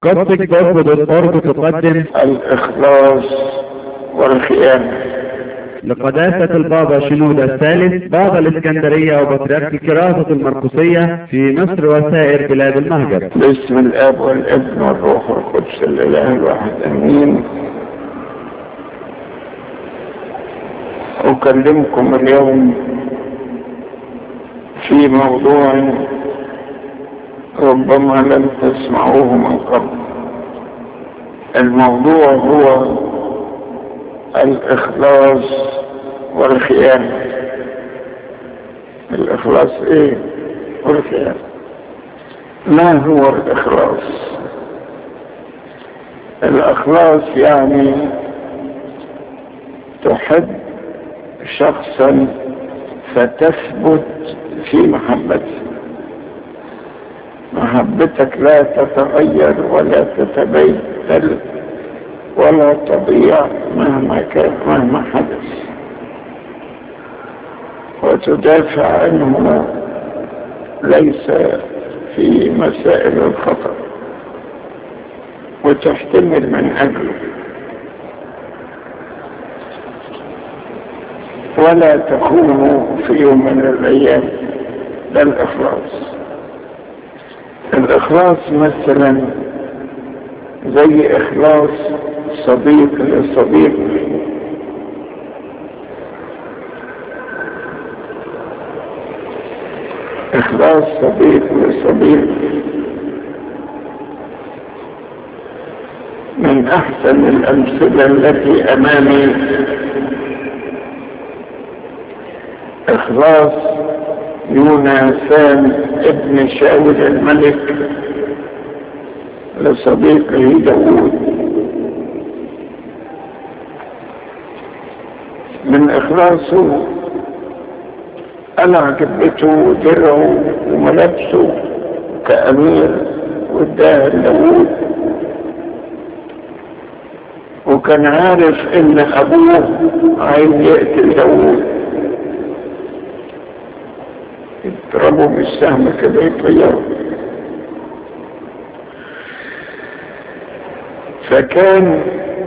قصدك تقدم الإخلاص والخيانة لقداسة البابا شنود الثالث بابا الإسكندرية وبطريرك الكراسة المرقسية في مصر وسائر بلاد المهجر باسم الاب والابن والروح القدس الاله الواحد امين اكلمكم اليوم في موضوع ربما لم تسمعوه من قبل الموضوع هو الاخلاص والخيانه الاخلاص ايه والخيانه ما هو الإخلاص الإخلاص يعني تحب شخصا فتثبت في محبته محبتك لا تتغير ولا تتبدل ولا تضيع مهما كان مهما حدث وتدافع عنه ليس في مسائل الخطر وتحتمل من أجله ولا تكون في يوم من الأيام ده الإخلاص الإخلاص مثلا زي إخلاص صديق لصديق إخلاص صديق لصديق من أحسن الأمثلة التي أمامي إخلاص يوناثان ابن شاول الملك لصديقه داود من إخلاصه قلع جبته درعه وملابسه كأمير واداها لداود وكان عارف ان ابوه عايز يقتل داود يضربه بالسهم كده يطيره فكان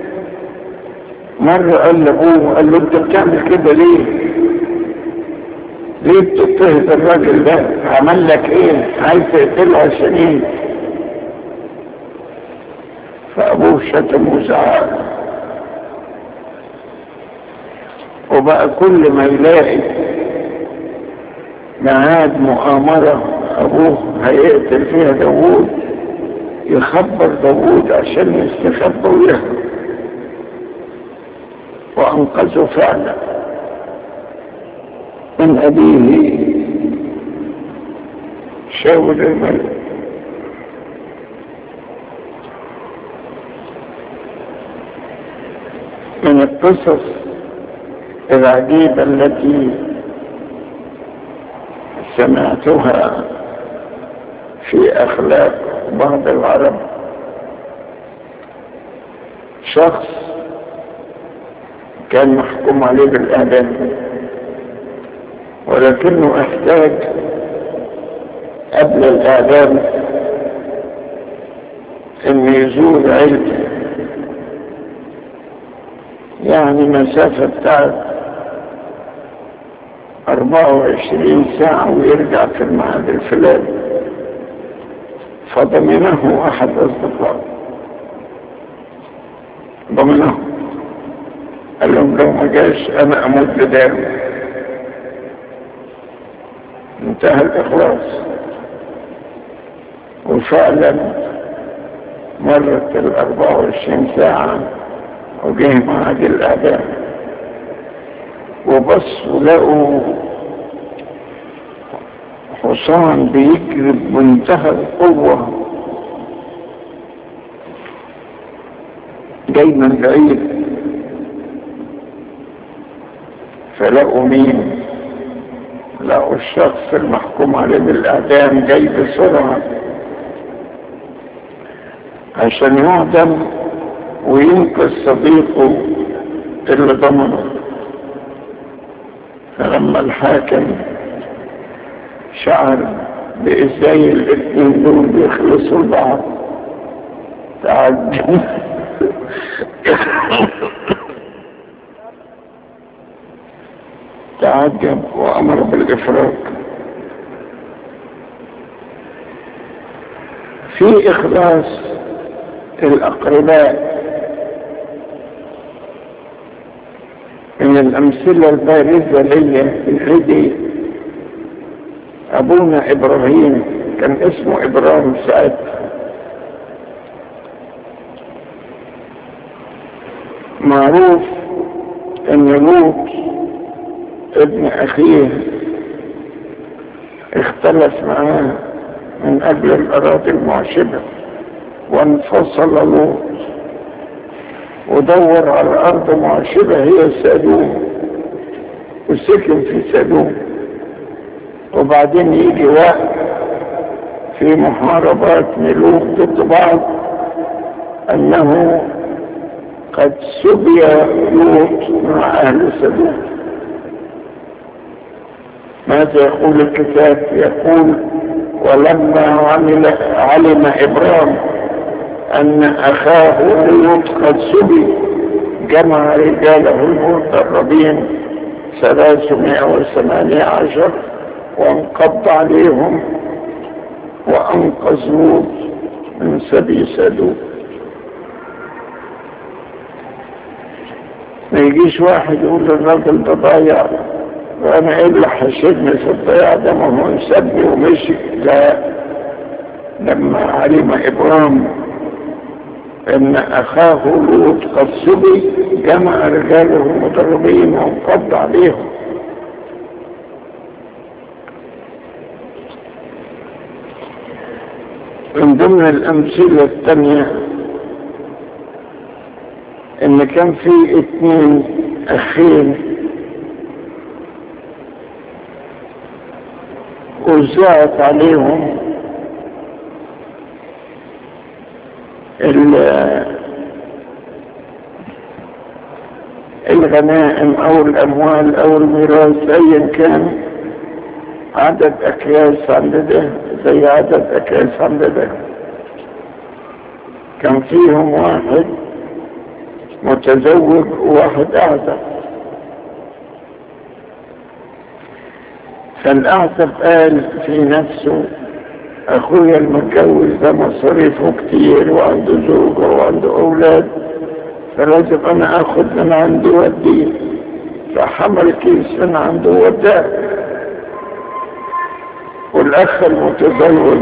مرة قال لابوه قال له انت بتعمل كده ليه ليه بتضطهد الراجل ده عمل لك ايه عايز تقتله عشان ايه فابوه شتم وزعق وبقى كل ما يلاقي ميعاد مؤامرة ابوه هيقتل فيها داوود يخبر داوود عشان يستخبى ويهرب وانقذه فعلا من أبيه شاول الملك من القصص العجيبة التي سمعتها في أخلاق بعض العرب شخص كان محكوم عليه بالإعدام ولكنه احتاج قبل الاعدام ان يزور عيلته يعني مسافة بتاعت 24 ساعة ويرجع في الميعاد الفلاني فضمنه احد اصدقائه ضمنه قال لهم لو ما جاش انا اموت بداله انتهى الإخلاص وفعلا مرت الأربعة وعشرين ساعة وجه معاد الأعداء وبصوا لقوا حصان بيجري بمنتهى القوة جاي من بعيد فلقوا مين لقوا الشخص المحكوم عليه بالإعدام جاي بسرعة عشان يعدم وينقذ صديقه اللي ضمنه فلما الحاكم شعر بإزاي الاثنين دول بيخلصوا لبعض تعجب تعجب وأمر بالإفراج في إخلاص الأقرباء من الأمثلة البارزة لي الهدي أبونا إبراهيم كان اسمه إبراهيم سعد معروف أن لوط ابن أخيه اختلف معاه من أجل الأراضي المعشبة وانفصل لوط ودور على أرض معشبة هي سادوم وسكن في سادوم وبعدين يجي وقت في محاربات ملوك ضد بعض أنه قد سبي لوط مع أهل سدوم ماذا يقول الكتاب يقول ولما عمل علم إبرام أن أخاه لوط قد سبي جمع رجاله المدربين ثلاثمائة وثمانية عشر وانقض عليهم وأنقذ لوط من سبي سدوم ما يجيش واحد يقول للراجل ده ضايع وانا ايه اللي حشدني في الضياع ده ما هو سابني ومشي لا لما علم ابرام ان اخاه لوط قد سبي جمع رجاله المدربين وانقض عليهم من ضمن الامثله الثانيه ان كان في اتنين اخين وزعت عليهم الغنائم او الاموال او الميراث ايا كان عدد اكياس عند ده زي عدد اكياس عند ده كان فيهم واحد متزوج وواحد اعزب فالاعزب قال في نفسه اخويا المتجوز ده مصاريفه كتير وعنده زوجة وعنده اولاد فلازم انا اخد من عندي وديه فحمل كيس من عنده وداه والاخ المتزوج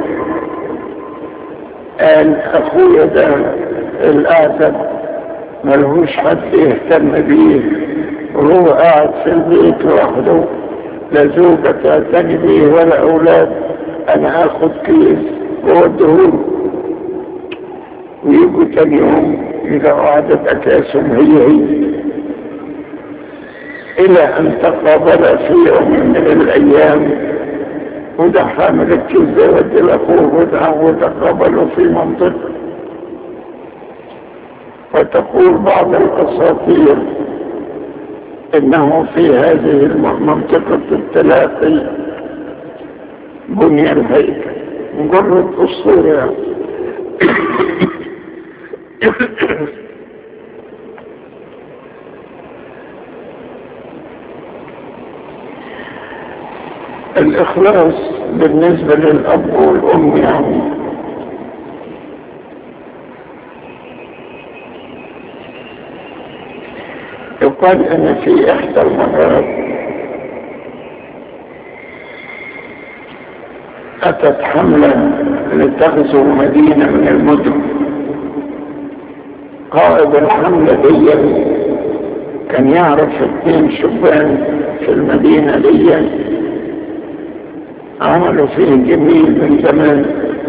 قال اخويا ده الاعزب ملهوش حد يهتم بيه وهو قاعد في البيت لوحده لا زوجة تعتني بيه ولا أولاد أنا آخد كيس وودهوله ويجوا تاني يوم إذا عادت أكاسهم هي هي إلى أن تقابل في يوم من الأيام وده حامل الكيس ده ودي لأخوه وده وتقابلوا في منطقة وتقول بعض الأساطير إنه في هذه المنطقة التلاقي بني الهيكل مجرد أسطورة الإخلاص بالنسبة للأب والأم يعني يقال ان في احدى المرات اتت حملة لتغزو مدينة من المدن قائد الحملة دي كان يعرف اثنين شبان في المدينة دي عملوا فيه جميل من زمان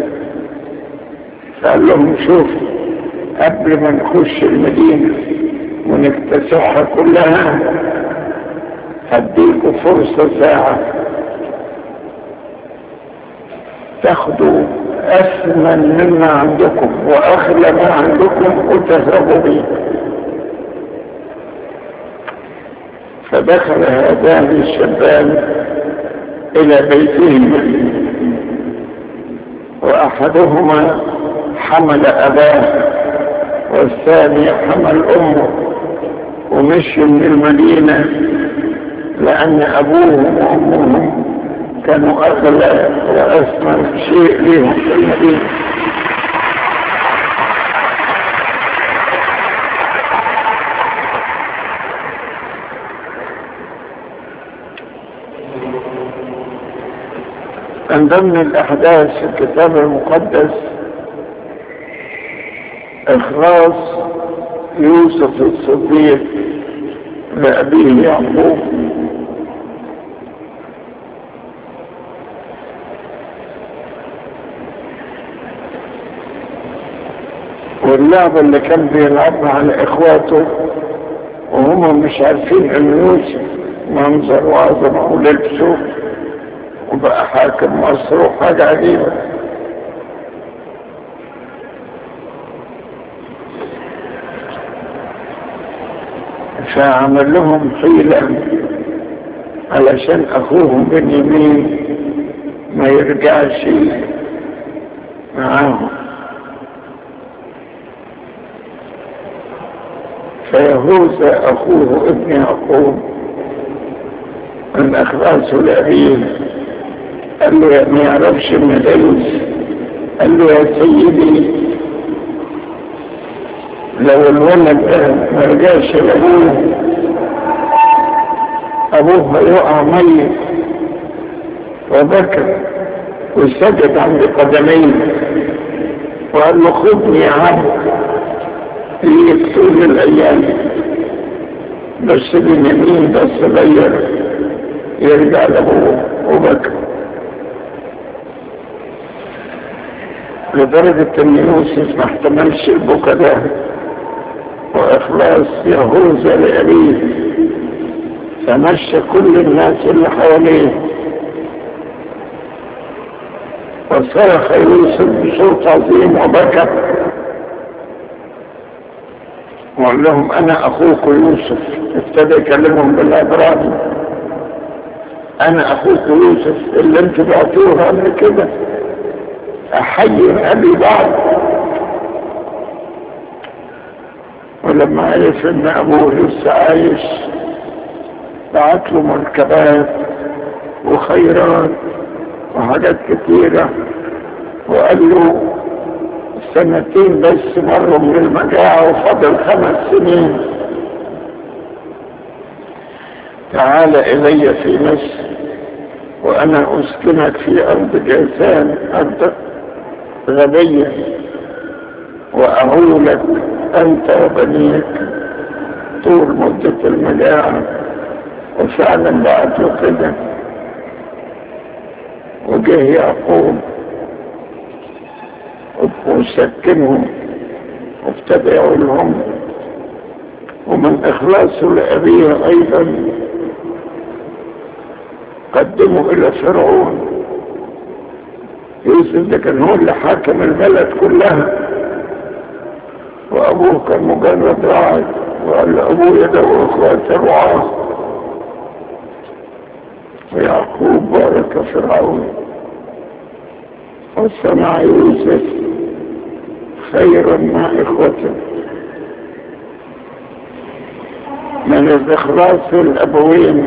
فقال لهم شوف قبل ما نخش المدينة ونكتسحها كلها هديكوا فرصة ساعة تاخدوا أثمن مما عندكم وأغلى ما عندكم وتذهبوا به فدخل هذان الشبان إلى بيتهما وأحدهما حمل أباه والثاني حمل أمه ومشي من المدينة لأن أبوهم وأمهم كانوا أغلى وأثمن شيء لهم في المدينة من ضمن الأحداث في الكتاب المقدس إخلاص يوسف الصديق لأبيه يعقوب واللعبة اللي كان بيلعبها على إخواته وهم مش عارفين إن يوسف منظر وعظمة ولبسه وبقى حاكم مصر وحاجة عجيبة فعمل لهم حيلة علشان أخوهم بنيامين ما يرجعش معاهم فيهوذا أخوه ابن يعقوب من أخلاصه لأبيه قال له ما يعرفش من العيس قال له يا سيدي لو الولد ده ما رجعش لابوه ابوه هيقع ميت وبكى وسجد عند قدميه وقال له خذني يا عبد ليك طول الايام بس بنيامين ده صغير يرجع لابوه وبكى لدرجة ان يوسف ما احتملش البكا ده واخلاص يهوذا لأبيه فمشى كل الناس اللي حواليه وصرخ يوسف بصوت عظيم وبكى وقال لهم انا اخوك يوسف ابتدى يكلمهم بالعبراني انا اخوك يوسف اللي انتوا بعتوه قبل كده احيي ابي بعض ولما عرف ان ابوه لسه عايش بعت له مركبات وخيرات وحاجات كتيرة وقال له سنتين بس مروا من المجاعة وفضل خمس سنين تعال إلي في مصر وأنا أسكنك في أرض جاسان أرض غبية وأعولك أنت وبنيك طول مدة المجاعة وفعلا بعت له كده وجه يعقوب وسكنهم وابتدى يقول لهم ومن إخلاصه لأبيه أيضا قدموا إلى فرعون يوسف ده كان هو اللي حاكم البلد كلها وأبوه كان مجرد راعي وقال لأبويا ده وإخواتي رعاه ويعقوب بارك فرعون وصنع يوسف خيرا مع إخوته من الإخلاص الأبوين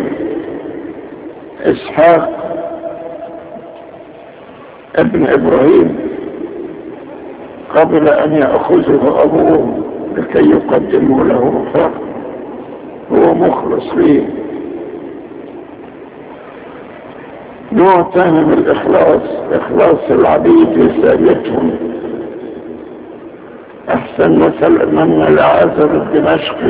إسحاق ابن إبراهيم قبل أن يأخذه أبوه لكي يقدمه له فرق هو مخلص فيه نوع ثاني من الإخلاص إخلاص العبيد لسالتهم أحسن مثل من العازر الدمشقي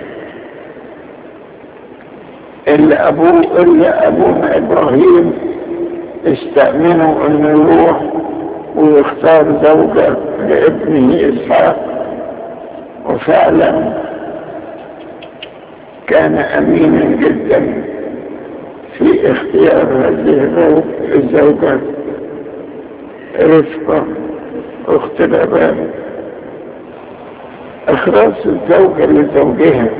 اللي أبوه اللي أبونا إبراهيم استأمنوا أنه يروح ويختار زوجة لابنه إسحاق وفعلا كان أمينا جدا في اختيار هذه الزوجة رفقة أخت الأبان إخلاص الزوجة لزوجها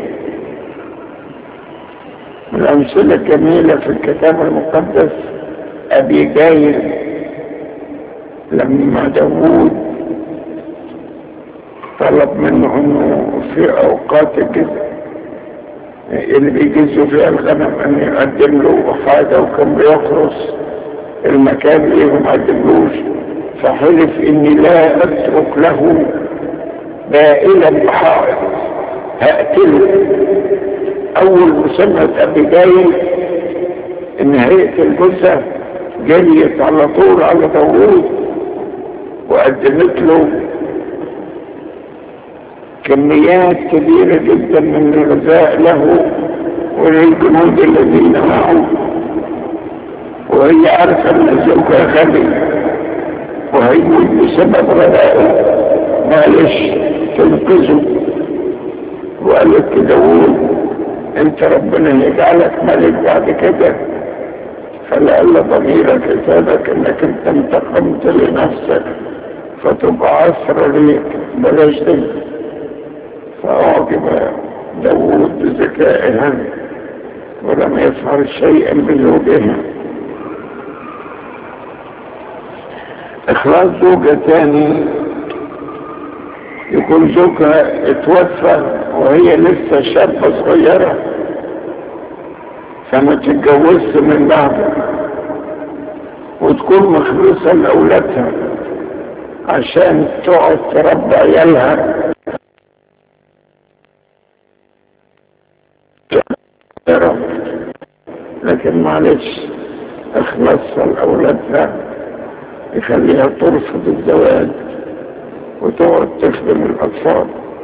من الأمثلة الجميلة في الكتاب المقدس أبي جايل لما داوود طلب منه انه في اوقات الجزء اللي بيجزوا فيها الغنم ان يقدم له حاجة وكان بيخرص المكان ليه ما قدملوش فحلف اني لا اترك له بائلا بحائط هقتله اول مسمى ابيجايل ان هيئة الجثة جريت على طول على داوود وقدمت له كميات كبيرة جدا من الغذاء له وللجنود الذين معه وهي عارفة ان زوجها غبي وهيموت بسبب غبائه معلش تنقذه وقالت لداوود انت ربنا يجعلك ملك بعد كده فلعل ضميرك يساعدك انك انت انتقمت لنفسك فتبقى عصر ليك بلاش دي فأعجب داوود بذكائها ولم يفعل شيئا بزوجها إخلاص زوجة تاني يكون زوجها اتوفى وهي لسه شابة صغيرة فما تتجوزش من بعده وتكون مخلصة لأولادها عشان تقعد تربى عيالها لكن معلش اخلصها لأولادها يخليها ترفض الزواج وتقعد تخدم الأطفال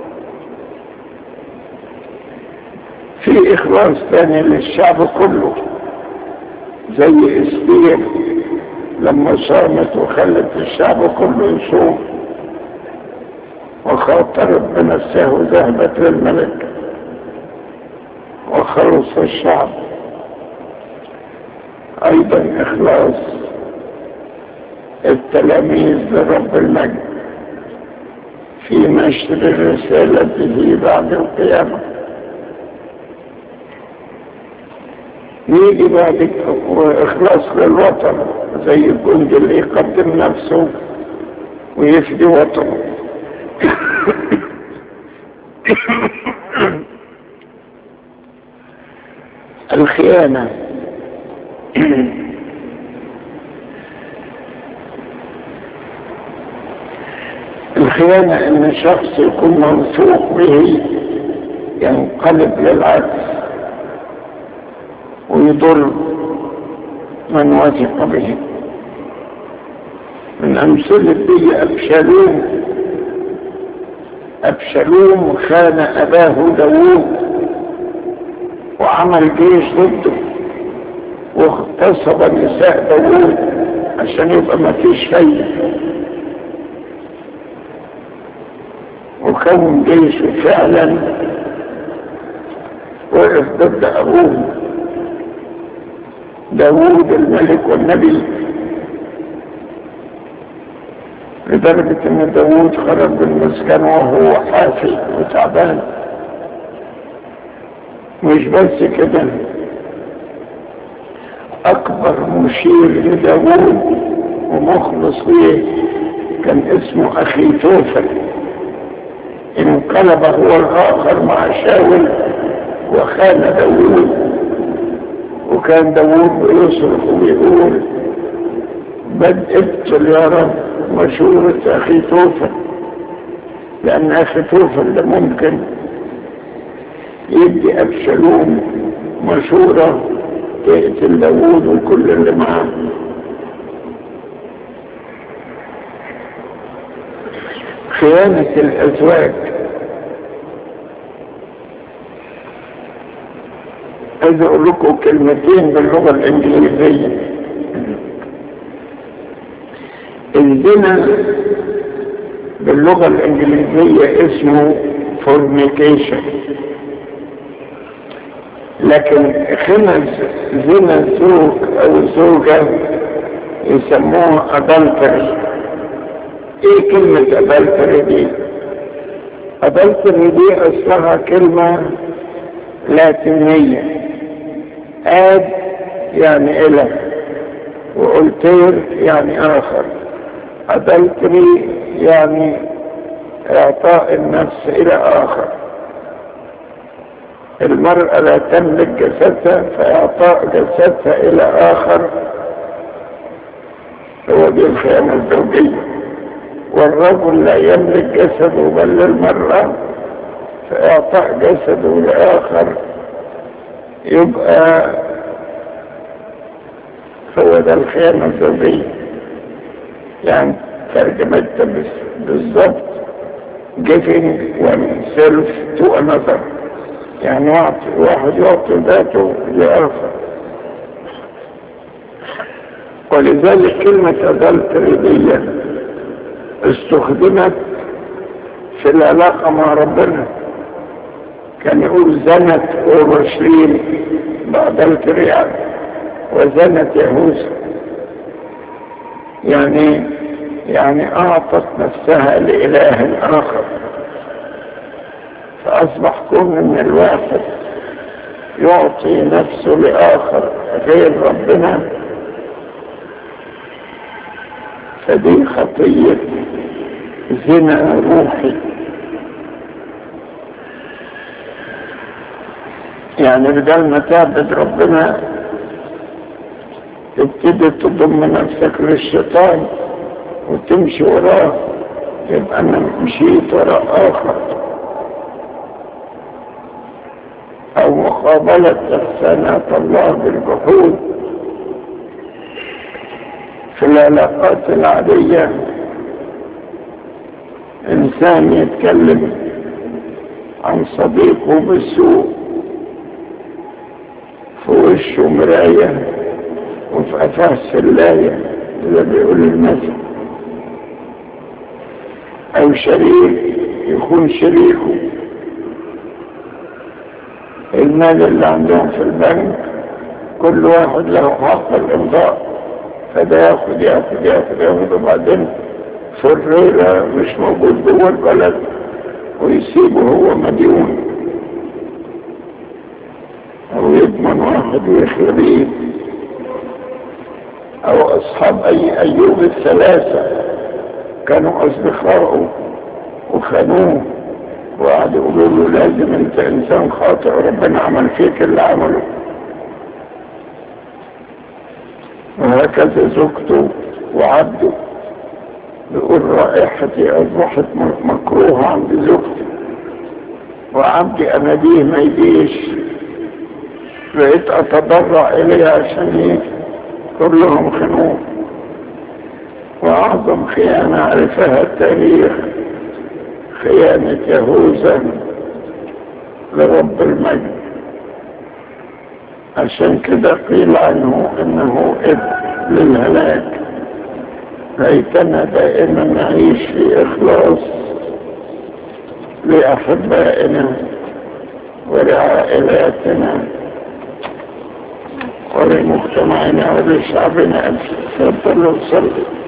في إخلاص تاني للشعب كله زي استير لما صامت وخلت الشعب كله يصوم وخاطرت بنفسه وذهبت للملك وخلص الشعب أيضا إخلاص التلاميذ لرب المجد في نشر رسالته بعد القيامة يجي بعد إخلاص للوطن زي الجندي اللي يقدم نفسه ويفدي وطنه الخيانة الخيانة ان شخص يكون موثوق به ينقلب للعكس ويضر من وثق به من أمثلة دي أبشالوم أبشالوم خان أباه داوود وعمل جيش ضده واغتصب نساء داوود عشان يبقى ما فيش فايدة وكان جيشه فعلا وقف ضد أبوه داوود الملك والنبي لدرجة ان داوود خرج من مسكن وهو حافي وتعبان مش بس كده اكبر مشير لداوود ومخلص ليه كان اسمه اخي توفل انقلب هو الاخر مع شاول وخان داوود وكان داوود بيصرخ ويقول بل ابتل يا رب مشورة أخي توفل لأن أخي توفل ده ممكن يدي أبشالوم مشورة تقتل داوود وكل اللي معاه خيانة الأزواج عايز اقول لكم كلمتين باللغة الانجليزية الزنا باللغة الانجليزية اسمه fornication لكن خمس زنا الزوج او الزوجة يسموها adultery ايه كلمة adultery دي adultery دي اصلها كلمة لاتينية آد يعني إله وألتير يعني آخر أدلتري يعني اعطاء النفس الى اخر المرأة لا تملك جسدها فاعطاء جسدها الى اخر هو دي الخيانة الزوجية والرجل لا يملك جسده بل للمرأة فاعطاء جسده لاخر يبقى هو ده الخيانة الزوجية يعني ترجمتها بالضبط giving oneself to another يعني واحد يعطي ذاته لآخر ولذلك كلمة adultery دي استخدمت في العلاقة مع ربنا كان يقول زنت أورشليم بأدلتري يعني وزنت يهوذا يعني يعني أعطت نفسها لإله آخر فأصبح كون من الواحد يعطي نفسه لآخر غير ربنا فدي خطية زنا روحي يعني بدل ما تعبد ربنا تبتدي تضم نفسك للشيطان وتمشي وراه يبقى انا مشيت وراء اخر او مقابلة احسانات الله بالجحود في العلاقات العادية انسان يتكلم عن صديقه بالسوء في وشه مراية وفي قفاه سلاية زي بيقول المثل او شريك يكون شريكه المال اللي عندهم في البنك كل واحد له حق الامضاء فده ياخد ياخد ياخد ياخد وبعدين فريرة مش موجود جوه البلد ويسيبه هو مديون او يضمن واحد ويخليه او اصحاب اي ايوب الثلاثة كانوا اصدقائه وخانوه وقعدوا يقولوا له لازم انت انسان خاطئ ربنا عمل فيك اللي عمله وهكذا زوجته وعبده يقول رائحتي اصبحت مكروهة عند زوجتي وعبدي انا ديه ما يديش بقيت اتضرع اليه عشان كلهم خنوه واعظم خيانة عرفها التاريخ خيانة يهوذا لرب المجد عشان كده قيل عنه انه ابن للهلاك ليتنا دائما نعيش في اخلاص لاحبائنا ولعائلاتنا ولمجتمعنا ولشعبنا تفضلوا صلوا